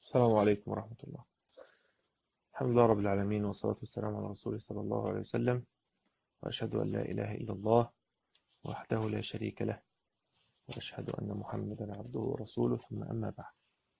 السلام عليكم ورحمة الله الحمد لله رب العالمين والصلاة والسلام على رسوله صلى الله عليه وسلم وأشهد أن لا إله إلا الله وحده لا شريك له وأشهد أن محمدا عبده ورسوله ثم أما بعد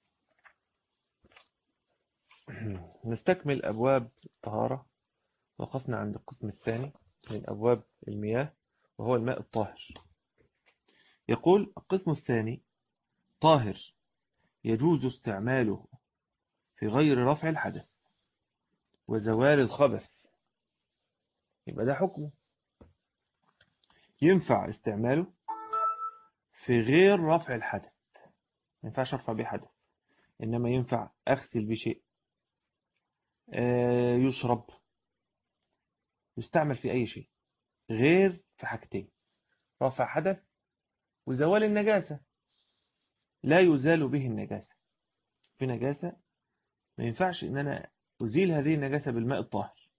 نستكمل أبواب الطهارة وقفنا عند القسم الثاني من أبواب المياه وهو الماء الطاهر يقول القسم الثاني طاهر يجوز استعماله في غير رفع الحدث وزوال الخبث يبقى ده حكمه ينفع استعماله في غير رفع الحدث ما ينفعش ارفع به حدث انما ينفع اغسل بشيء يشرب يستعمل في اي شيء غير في حاجتين رفع حدث وزوال النجاسة لا يزال به النجاسة في نجاسة ما ينفعش ان انا ازيل هذه النجاسة بالماء الطاهر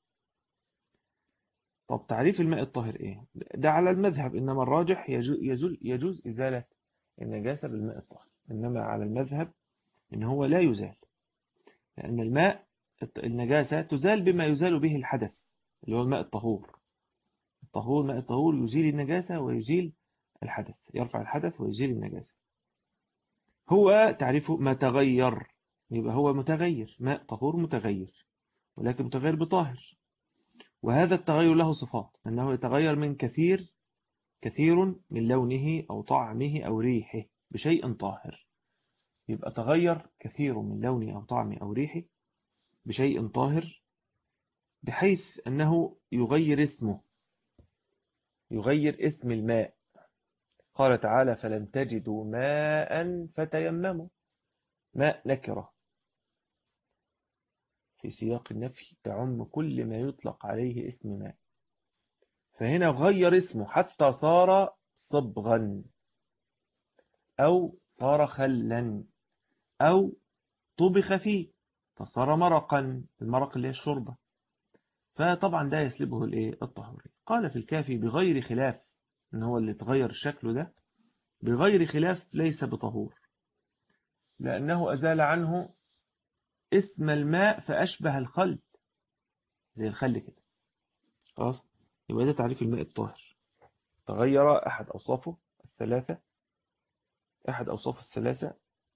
طب تعريف الماء الطاهر ايه ده على المذهب انما الراجح يجوز, يجوز ازالة النجاسة بالماء الطاهر انما على المذهب ان هو لا يزال لان الماء النجاسة تزال بما يزال به الحدث اللي هو الماء الطهور الطهور ماء الطهور يزيل النجاسة ويزيل الحدث يرفع الحدث ويزيل النجاسة هو تعريفه ما تغير يبقى هو متغير ماء طهور متغير ولكن متغير بطاهر وهذا التغير له صفات أنه يتغير من كثير كثير من لونه أو طعمه أو ريحه بشيء طاهر يبقى تغير كثير من لونه أو طعمه أو ريحه بشيء طاهر بحيث أنه يغير اسمه يغير اسم الماء قال تعالى فلن تجدوا ماء فتيمموا ماء نكرة في سياق النفي تعم كل ما يطلق عليه اسم ماء فهنا غير اسمه حتى صار صبغا أو صار خلا أو طبخ فيه فصار مرقا المرق اللي هي الشوربة فطبعا ده يسلبه الايه الطهوري قال في الكافي بغير خلاف ان هو اللي تغير شكله ده بغير خلاف ليس بطهور لأنه أزال عنه اسم الماء فأشبه الخل زي الخل كده خلاص يبقى ده تعريف الماء الطاهر تغير أحد أوصافه الثلاثة أحد أوصاف الثلاثة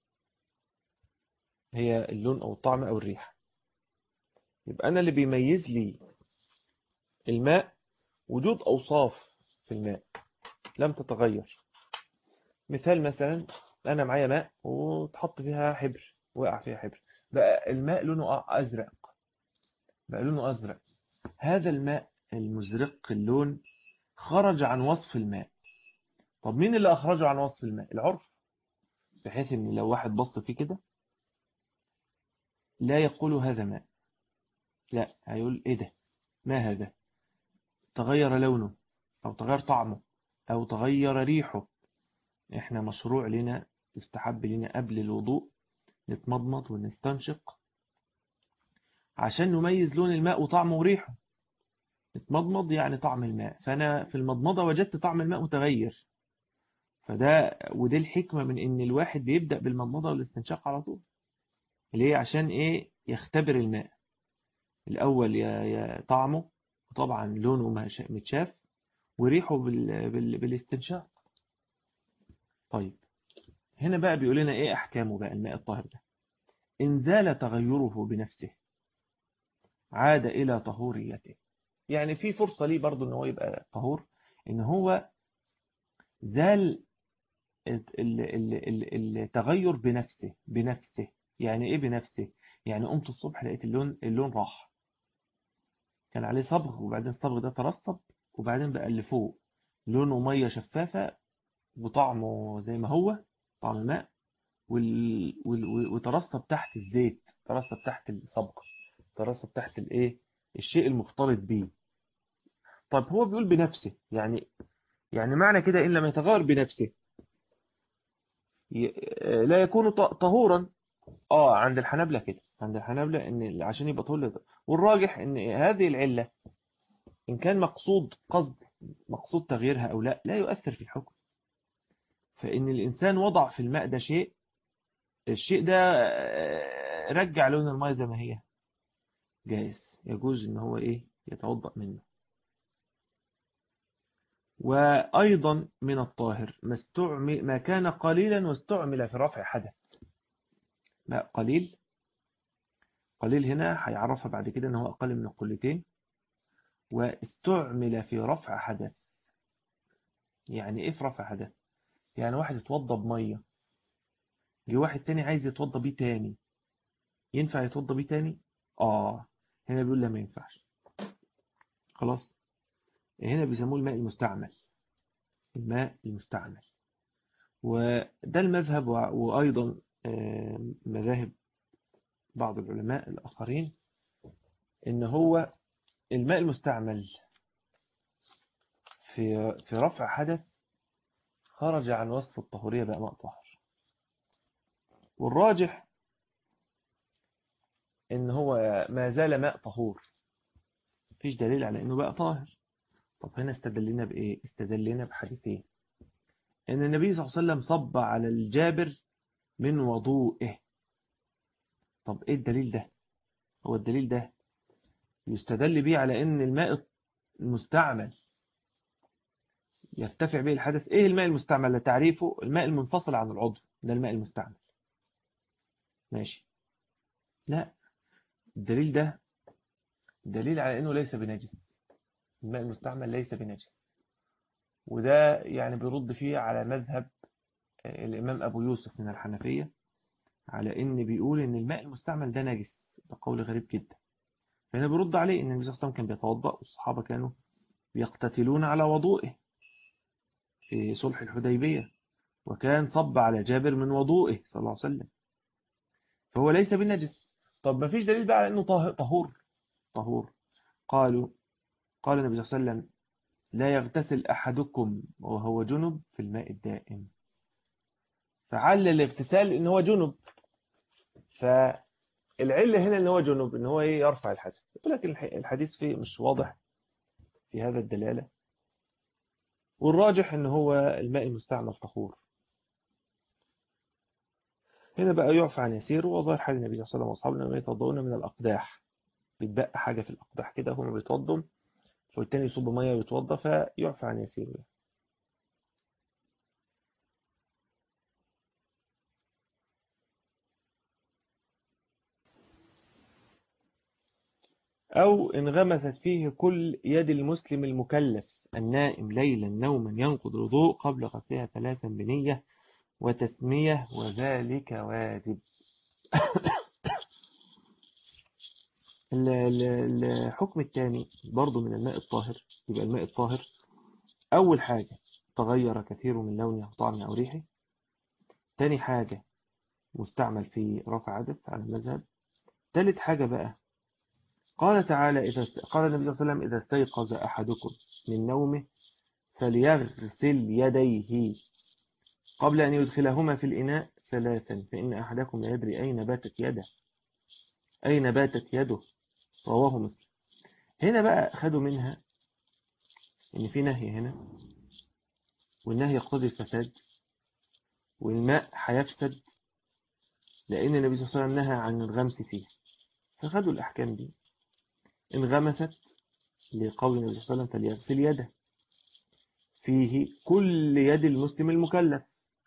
هي اللون أو الطعم أو الريحة يبقى أنا اللي بيميز لي الماء وجود أوصاف في الماء لم تتغير مثال مثلا أنا معايا ماء وتحط فيها حبر وقع فيها حبر بقى الماء لونه أزرق بقى لونه أزرق هذا الماء المزرق اللون خرج عن وصف الماء طب مين اللي أخرجه عن وصف الماء العرف بحيث ان لو واحد بص فيه كده لا يقول هذا ماء لا هيقول ايه ده ما هذا تغير لونه او تغير طعمه او تغير ريحه احنا مشروع لنا يستحب لنا قبل الوضوء نتمضمض ونستنشق عشان نميز لون الماء وطعمه وريحه نتمضمض يعني طعم الماء فأنا في المضمضة وجدت طعم الماء متغير فده ودي الحكمة من ان الواحد بيبدأ بالمضمضة والاستنشاق على طول ليه عشان ايه يختبر الماء الاول يا يا طعمه وطبعا لونه متشاف وريحه بال بال بالاستنشاق طيب هنا بقى بيقول لنا ايه احكامه بقى الماء الطاهر ده ان زال تغيره بنفسه عاد الى طهوريته يعني في فرصة ليه برضو ان هو يبقى طهور ان هو زال التغير بنفسه بنفسه يعني ايه بنفسه يعني قمت الصبح لقيت اللون اللون راح كان عليه صبغ وبعدين الصبغ ده ترسب وبعدين بقى اللي فوق لونه ميه شفافه وطعمه زي ما هو طعم الماء وال... وال... وترسب تحت الزيت ترسب تحت الصبغ ترسب تحت الايه الشيء المختلط بيه طب هو بيقول بنفسه يعني يعني معنى كده إن لم يتغير بنفسه لا يكون طهورا اه عند الحنابلة كده عند الحنابلة ان عشان يبقى طهور والراجح ان هذه العلة ان كان مقصود قصد مقصود تغييرها او لا لا يؤثر في الحكم فان الانسان وضع في الماء ده شيء الشيء ده رجع لون الماء زي ما هي جائز يجوز ان هو ايه يتوضأ منه وأيضا من الطاهر ما, استعمل ما كان قليلا واستعمل في رفع حدث ماء قليل قليل هنا هيعرفها بعد كده ان هو أقل من القلتين واستعمل في رفع حدث يعني ايه في رفع حدث يعني واحد يتوضى بمية جه واحد تاني عايز يتوضى بيه تاني ينفع يتوضى بيه تاني اه هنا بيقول لا ما ينفعش خلاص هنا بيسموه الماء المستعمل الماء المستعمل وده المذهب وأيضا مذاهب بعض العلماء الآخرين إن هو الماء المستعمل في في رفع حدث خرج عن وصف الطهورية بقى ماء طاهر والراجح إن هو ما زال ماء طهور مفيش دليل على إنه بقى طاهر طب هنا استدلنا بإيه استدلنا بحديثين إن النبي صلى الله عليه وسلم صب على الجابر من وضوئه طب إيه الدليل ده هو الدليل ده يستدل به على إن الماء المستعمل يرتفع به الحدث إيه الماء المستعمل لتعريفه الماء المنفصل عن العضو ده الماء المستعمل ماشي لا الدليل ده دليل على إنه ليس بنجس الماء المستعمل ليس بنجس وده يعني بيرد فيه على مذهب الإمام أبو يوسف من الحنفية على إن بيقول إن الماء المستعمل ده نجس ده قول غريب جدا فهنا بيرد عليه إن النبي صلى الله عليه وسلم كان بيتوضأ والصحابة كانوا يقتتلون على وضوئه في صلح الحديبية وكان صب على جابر من وضوئه صلى الله عليه وسلم فهو ليس بالنجس طب ما فيش دليل بقى على أنه طهور طهور قالوا قال النبي صلى الله عليه وسلم لا يغتسل أحدكم وهو جنب في الماء الدائم فعل الاغتسال ان هو جنب فالعلة هنا ان هو جنب ان هو ايه يرفع الحدث ولكن الحديث فيه مش واضح في هذا الدلالة والراجح ان هو الماء المستعمل طهور هنا بقى يعفى عن يسير وظاهر حال النبي صلى الله عليه وسلم واصحابه انهم يتوضؤون من الاقداح بيتبقى حاجة في الاقداح كده هم بيتوضوا والتاني يصب ميه ويتوضى فيعفى عن يسير أو انغمست فيه كل يد المسلم المكلف النائم ليلا نوما ينقض الوضوء قبل غسلها ثلاثا بنية وتسمية وذلك واجب الحكم الثاني برضو من الماء الطاهر يبقى الماء الطاهر أول حاجة تغير كثير من لونه وطعمه أو ريحه تاني حاجة مستعمل في رفع عدد على المذهب ثالث حاجة بقى قال تعالى إذا است... قال النبي صلى الله عليه وسلم إذا استيقظ أحدكم من نومه فليغسل يديه قبل أن يدخلهما في الإناء ثلاثا فإن أحدكم لا يدري أين باتت يده أين باتت يده رواه مسلم هنا بقى خدوا منها إن في نهي هنا والنهي يقتضي الفساد والماء هيفسد لأن النبي صلى الله عليه وسلم نهى عن الغمس فيه فخدوا الأحكام دي انغمست لقول النبي صلى الله عليه وسلم فليغسل يده فيه كل يد المسلم المكلف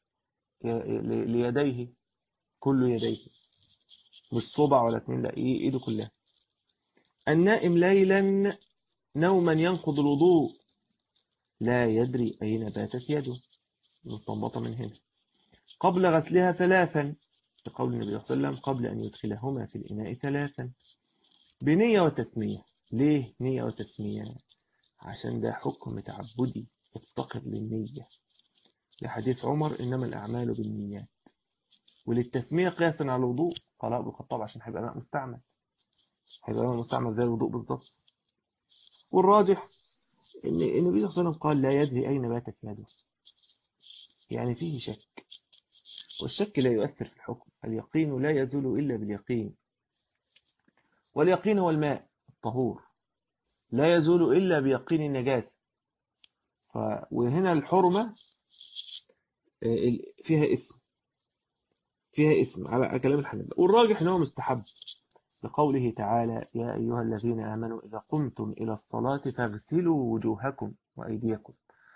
ليديه كل يديه مش صبع ولا اتنين لا ايه ايده كلها النائم ليلا نوما ينقض الوضوء لا يدري أين باتت يده مستنبطة من هنا قبل غسلها ثلاثا لقول النبي صلى الله عليه وسلم قبل أن يدخلهما في الإناء ثلاثا بنية وتسمية ليه نية وتسمية عشان ده حكم تعبدي مفتقر للنية لحديث عمر إنما الأعمال بالنيات وللتسمية قياسا على الوضوء قال أبو الخطاب عشان هيبقى ماء مستعمل هيبقى ماء مستعمل زي الوضوء بالظبط والراجح إن النبي صلى الله عليه وسلم قال لا يدري أين باتت يده يعني فيه شك والشك لا يؤثر في الحكم اليقين لا يزول إلا باليقين واليقين هو الماء الطهور لا يزول إلا بيقين النجاسة ف... وهنا الحرمة فيها اسم فيها اسم على كلام الحنابلة والراجح ان هو مستحب لقوله تعالى يا أيها الذين آمنوا إذا قمتم إلى الصلاة فاغسلوا وجوهكم وأيديكم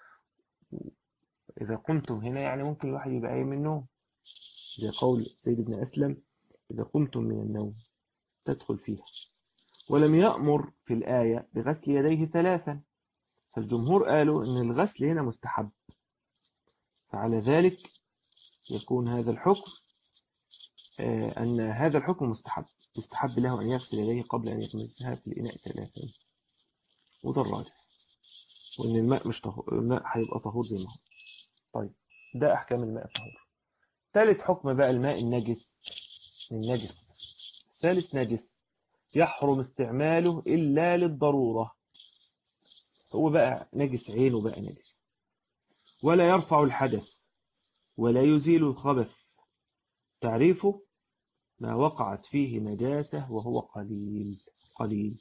إذا قمتم هنا يعني ممكن الواحد يبقى قايم من النوم زي قول سيد ابن أسلم إذا قمتم من النوم تدخل فيها ولم يأمر في الآية بغسل يديه ثلاثا فالجمهور قالوا أن الغسل هنا مستحب فعلى ذلك يكون هذا الحكم أن هذا الحكم مستحب يستحب له أن يغسل يديه قبل أن يتمسها في الإناء ثلاثا وده الراجح وأن الماء مش طهور الماء هيبقى طهور زي ما هو طيب ده أحكام الماء الطهور ثالث حكم بقى الماء النجس النجس ثالث نجس يحرم استعماله إلا للضرورة هو بقى نجس عينه بقى نجس ولا يرفع الحدث ولا يزيل الخبث تعريفه ما وقعت فيه نجاسة وهو قليل قليل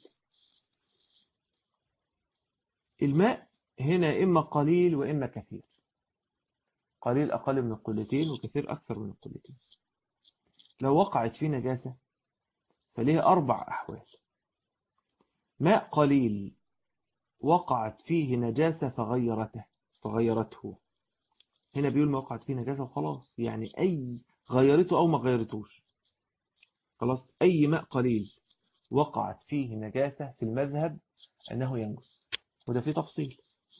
الماء هنا إما قليل وإما كثير قليل أقل من القلتين وكثير أكثر من القلتين لو وقعت فيه نجاسة فليه أربع أحوال ماء قليل وقعت فيه نجاسة فغيرته فغيرته هنا بيقول ما وقعت فيه نجاسة وخلاص يعني أي غيرته أو ما غيرتوش خلاص أي ماء قليل وقعت فيه نجاسة في المذهب أنه ينجس وده فيه تفصيل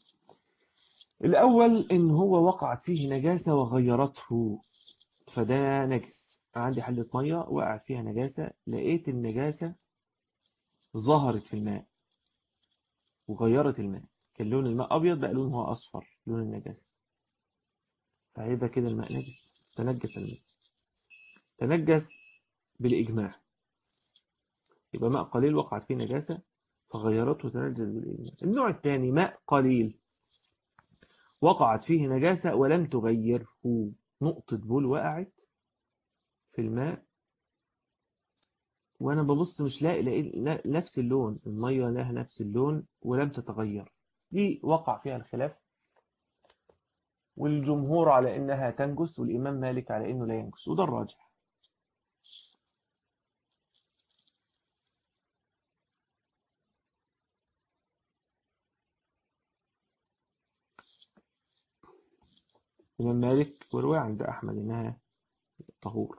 الأول إن هو وقعت فيه نجاسة وغيرته فده نجس عندي حلة مية وقعت فيها نجاسة لقيت النجاسة ظهرت في الماء وغيرت الماء كان لون الماء أبيض بقى لونه أصفر لون النجاسة فهيبقى كده الماء نجس تنجس الماء تنجس بالإجماع يبقى ماء قليل وقعت فيه نجاسة فغيرته تنجس بالإجماع النوع الثاني ماء قليل وقعت فيه نجاسة ولم تغيره نقطة بول وقعت في الماء وانا ببص مش لاقي لاقي نفس اللون المية لها نفس اللون ولم تتغير دي وقع فيها الخلاف والجمهور على انها تنجس والامام مالك على انه لا ينجس وده الراجح الإمام مالك ورواية عند أحمد إنها طهور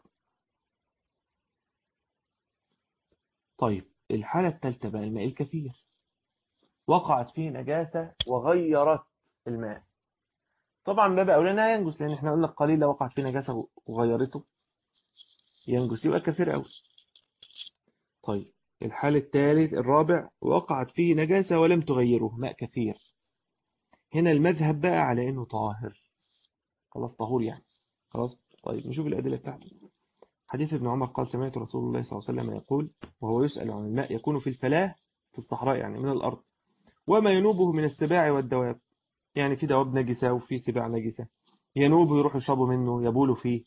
طيب الحالة الثالثة بقى الماء الكثير وقعت فيه نجاسة وغيرت الماء طبعا باب أولنا ينجس لأن احنا قلنا قليلة وقعت فيه نجاسة وغيرته ينجس يبقى كثير أوي طيب الحال الثالث الرابع وقعت فيه نجاسة ولم تغيره ماء كثير هنا المذهب بقى على انه طاهر خلاص طهور يعني خلاص طيب نشوف الأدلة بتاعته حديث ابن عمر قال سمعت رسول الله صلى الله عليه وسلم يقول وهو يسأل عن الماء يكون في الفلاة في الصحراء يعني من الأرض وما ينوبه من السباع والدواب يعني في دواب نجسة وفي سباع نجسة ينوب يروح يشربوا منه يبولوا فيه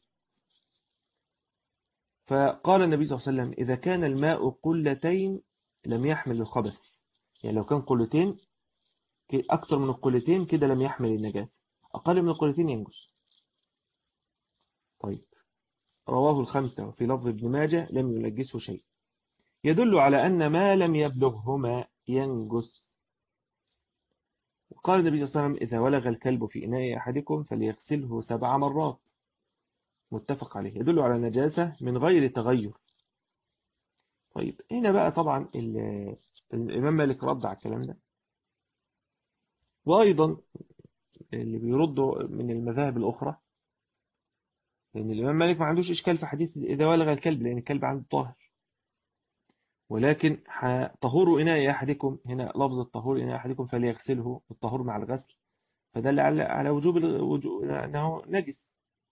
فقال النبي صلى الله عليه وسلم إذا كان الماء قلتين لم يحمل الخبث يعني لو كان قلتين أكثر من القلتين كده لم يحمل النجاسة أقل من القلتين ينجس طيب رواه الخمسة وفي لفظ ابن ماجه لم ينجسه شيء يدل على أن ما لم يبلغهما ينجس وقال النبي صلى الله عليه وسلم إذا ولغ الكلب في إناء أحدكم فليغسله سبع مرات متفق عليه يدل على نجاسة من غير تغير طيب هنا بقى طبعا الإمام مالك رد على الكلام ده وأيضا اللي بيردوا من المذاهب الأخرى لأن الإمام مالك ما عندوش إشكال في حديث إذا ولغ الكلب لأن الكلب عنده طاهر ولكن طهور إناء أحدكم هنا لفظ الطهور إناء أحدكم فليغسله الطهور مع الغسل فدل على على وجوب أنه نجس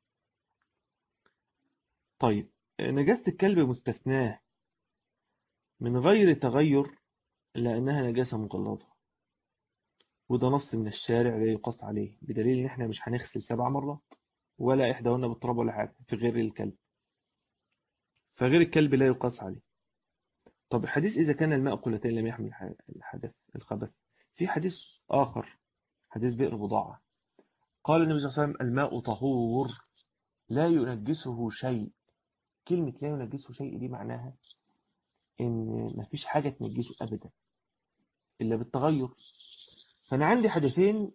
طيب نجاسة الكلب مستثناه من غير تغير لأنها نجاسة مغلظة وده نص من الشارع لا يقص عليه بدليل ان احنا مش هنغسل سبع مرات ولا احداهن بالتراب ولا حاجة في غير الكلب فغير الكلب لا يقاس عليه طب الحديث إذا كان الماء قلتين لم يحمل الحدث الخبث في حديث آخر حديث بئر بضاعة قال النبي صلى الله عليه وسلم الماء طهور لا ينجسه شيء كلمة لا ينجسه شيء دي معناها ان مفيش حاجة تنجسه ابدا الا بالتغير فانا عندي حدثين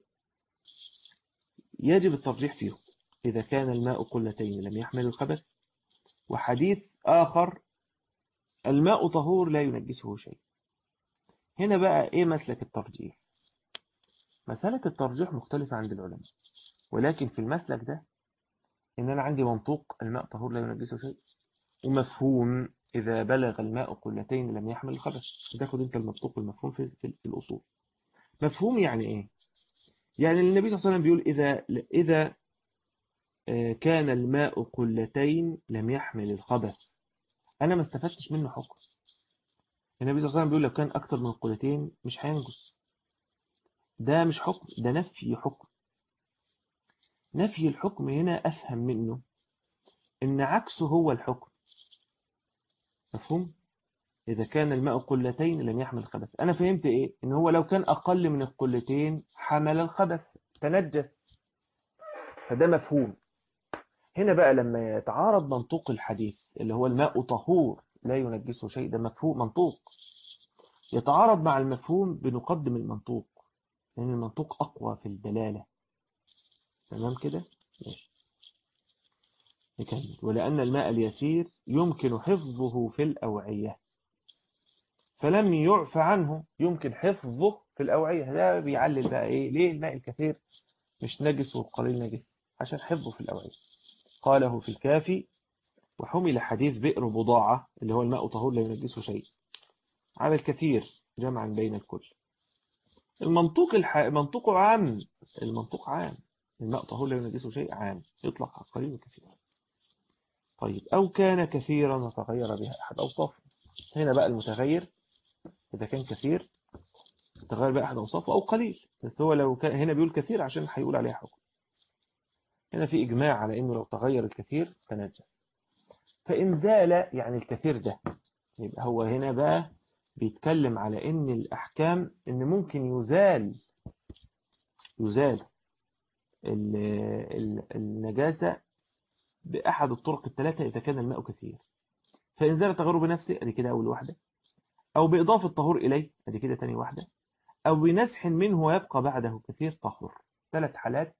يجب الترجيح فيهم اذا كان الماء قلتين لم يحمل الخبث وحديث اخر الماء طهور لا ينجسه شيء هنا بقى ايه مسلك الترجيح مسألة الترجيح مختلفة عند العلماء ولكن في المسلك ده ان انا عندي منطوق الماء طهور لا ينجسه شيء ومفهوم إذا بلغ الماء قلتين لم يحمل الخبث تاخد انت المنطوق والمفهوم في, في الأصول مفهوم يعني ايه يعني النبي صلى الله عليه وسلم بيقول إذا, إذا كان الماء قلتين لم يحمل الخبث أنا ما استفدتش منه حكم النبي صلى الله عليه وسلم بيقول لو كان أكتر من قلتين مش هينجس ده مش حكم ده نفي حكم نفي الحكم هنا أفهم منه إن عكسه هو الحكم مفهوم؟ إذا كان الماء قلتين لم يحمل الخبث أنا فهمت إيه؟ إن هو لو كان أقل من القلتين حمل الخبث تنجس فده مفهوم هنا بقى لما يتعارض منطوق الحديث اللي هو الماء طهور لا ينجسه شيء ده مفهوم منطوق يتعارض مع المفهوم بنقدم المنطوق لأن المنطوق أقوى في الدلالة تمام كده ماشي نكمل ولأن الماء اليسير يمكن حفظه في الأوعية فلم يعف عنه يمكن حفظه في الأوعية ده بيعلل بقى إيه ليه الماء الكثير مش نجس والقليل نجس عشان حفظه في الأوعية قاله في الكافي وحمل حديث بئر بضاعة اللي هو الماء طهور لا ينجسه شيء على الكثير جمعا بين الكل المنطوق الح... منطوق عام المنطوق عام الماء طهور لا ينجسه شيء عام يطلق على القليل والكثير طيب أو كان كثيرا وتغير بها أحد أوصافه هنا بقى المتغير إذا كان كثير تغير بقى أحد أوصافه أو قليل بس هو لو كان هنا بيقول كثير عشان هيقول عليها حكم هنا في إجماع على إنه لو تغير الكثير تنجس فإن زال يعني الكثير ده يبقى هو هنا بقى بيتكلم على إن الأحكام إن ممكن يزال يزال النجاسة بأحد الطرق الثلاثة إذا كان الماء كثير فإن زال تغيره بنفسه أدي كده أول واحدة أو بإضافة الطهور إليه أدي كده تاني واحدة أو بنسح منه ويبقى بعده كثير طهر ثلاث حالات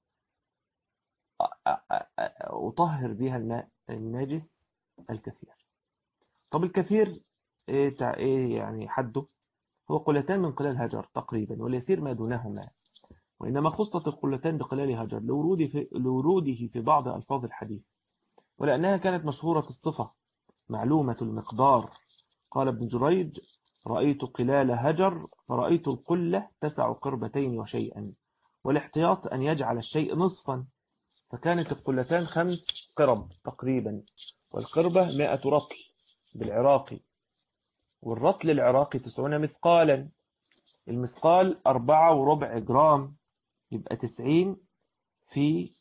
أطهر بها الماء الناجس الكثير طب الكثير إيه, تع... إيه يعني حده هو قلتان من قلال هجر تقريبا واليسير ما دونهما وإنما خصت القلتان بقلال هجر لوروده في, لوروده في بعض ألفاظ الحديث ولأنها كانت مشهورة الصفة معلومة المقدار قال ابن جريج رأيت قلال هجر فرأيت القلة تسع قربتين وشيئا والاحتياط أن يجعل الشيء نصفا فكانت القلتان خمس قرب تقريبا والقربة مائة رطل بالعراقي والرطل العراقي تسعون مثقالا المثقال أربعة وربع جرام يبقى تسعين في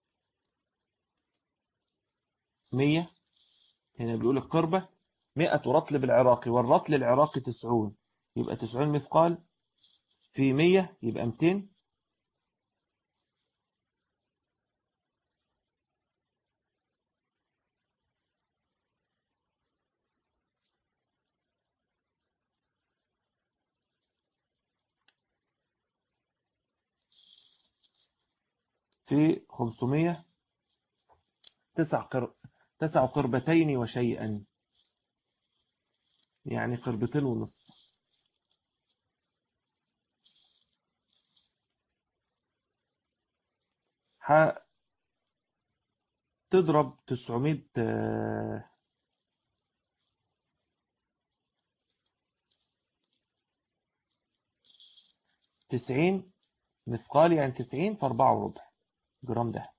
مية هنا بيقول القربة مئة رطل بالعراقي والرطل العراقي تسعون يبقى تسعون مثقال في مية يبقى متين في خمسمية تسع قر... تسع قربتين وشيئا يعني قربتين ونصف ح... تضرب تسعمية تسعين مثقال يعني تسعين في أربعة وربع جرام دهب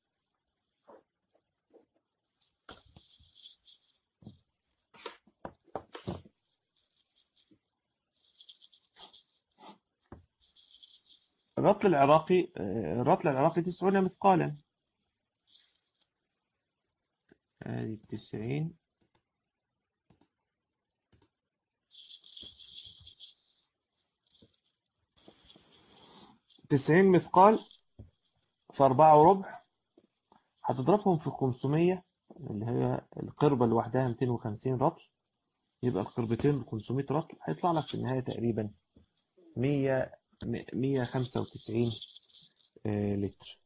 الرطل العراقي الرطل العراقي تسعون مثقالا هذه التسعين تسعين مثقال في أربعة وربع هتضربهم في خمسمية اللي هي القربة لوحدها 250 رطل يبقى القربتين 500 رطل هيطلع لك في النهاية تقريبا 100 195 آه، لتر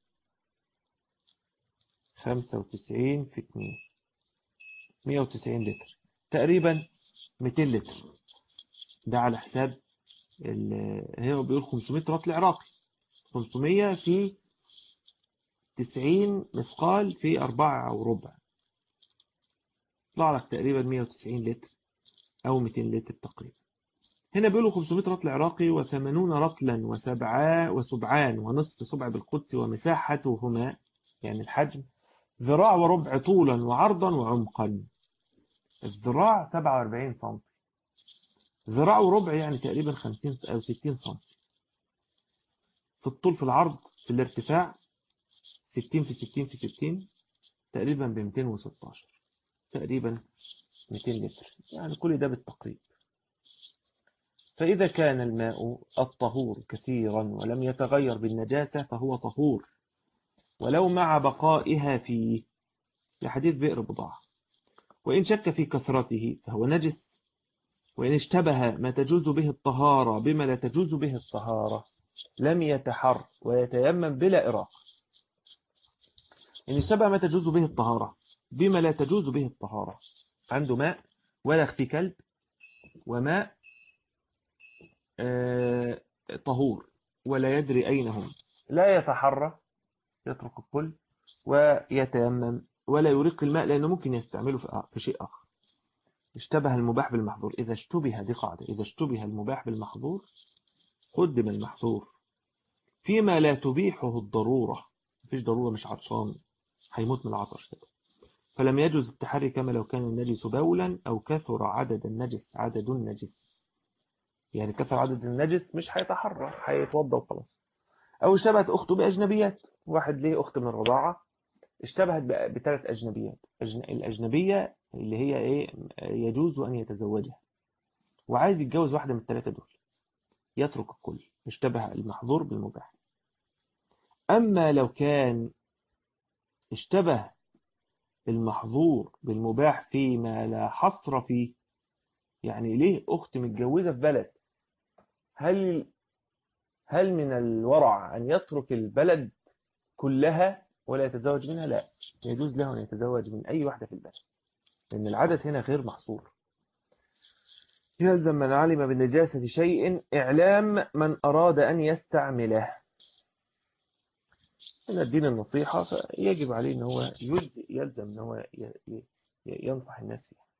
95 في 2 190 لتر تقريبا 200 لتر ده على حساب هي بيقول 500 رطل عراقي 500 في 90 مثقال في 4 وربع يطلع لك تقريبا 190 لتر أو 200 لتر تقريبا هنا بيقولوا 500 رطل عراقي و80 رطلا وسبعا وسبعان ونصف سبع بالقدس ومساحتهما يعني الحجم ذراع وربع طولا وعرضا وعمقا الذراع 47 سم ذراع وربع يعني تقريبا 50 أو 60 سم في الطول في العرض في الارتفاع 60 في 60 في 60 تقريبا ب 216 تقريبا 200 لتر يعني كل ده بالتقريب فإذا كان الماء الطهور كثيرا ولم يتغير بالنجاسة فهو طهور ولو مع بقائها فيه لحديث بئر بضاعة وإن شك في كثرته فهو نجس وإن اشتبه ما تجوز به الطهارة بما لا تجوز به الطهارة لم يتحر ويتيمم بلا إراق إن اشتبه ما تجوز به الطهارة بما لا تجوز به الطهارة عنده ماء ولا اختي كلب وماء آه طهور ولا يدري أين هم لا يتحرى يترك الكل ويتيمم ولا يريق الماء لأنه ممكن يستعمله في شيء آخر اشتبه المباح بالمحظور إذا اشتبه دي قاعدة إذا اشتبه المباح بالمحظور قدم المحظور فيما لا تبيحه الضرورة مفيش ضرورة مش عطشان هيموت من العطش كده فلم يجوز التحري كما لو كان النجس بولا أو كثر عدد النجس عدد النجس يعني كثر عدد النجس مش هيتحرى هيتوضى وخلاص أو اشتبهت أخته بأجنبيات واحد ليه أخت من الرضاعة اشتبهت بثلاث أجنبيات الأجنبية اللي هي إيه يجوز أن يتزوجها وعايز يتجوز واحدة من الثلاثة دول يترك الكل اشتبه المحظور بالمباح أما لو كان اشتبه المحظور بالمباح فيما لا حصر فيه يعني ليه أخت متجوزة في بلد هل هل من الورع أن يترك البلد كلها ولا يتزوج منها لا يجوز له أن يتزوج من أي واحدة في البلد لأن العدد هنا غير محصور يلزم من علم بالنجاسة شيء إعلام من أراد أن يستعمله من الدين النصيحة فيجب عليه أن هو يلزم أن هو ينصح الناس فيها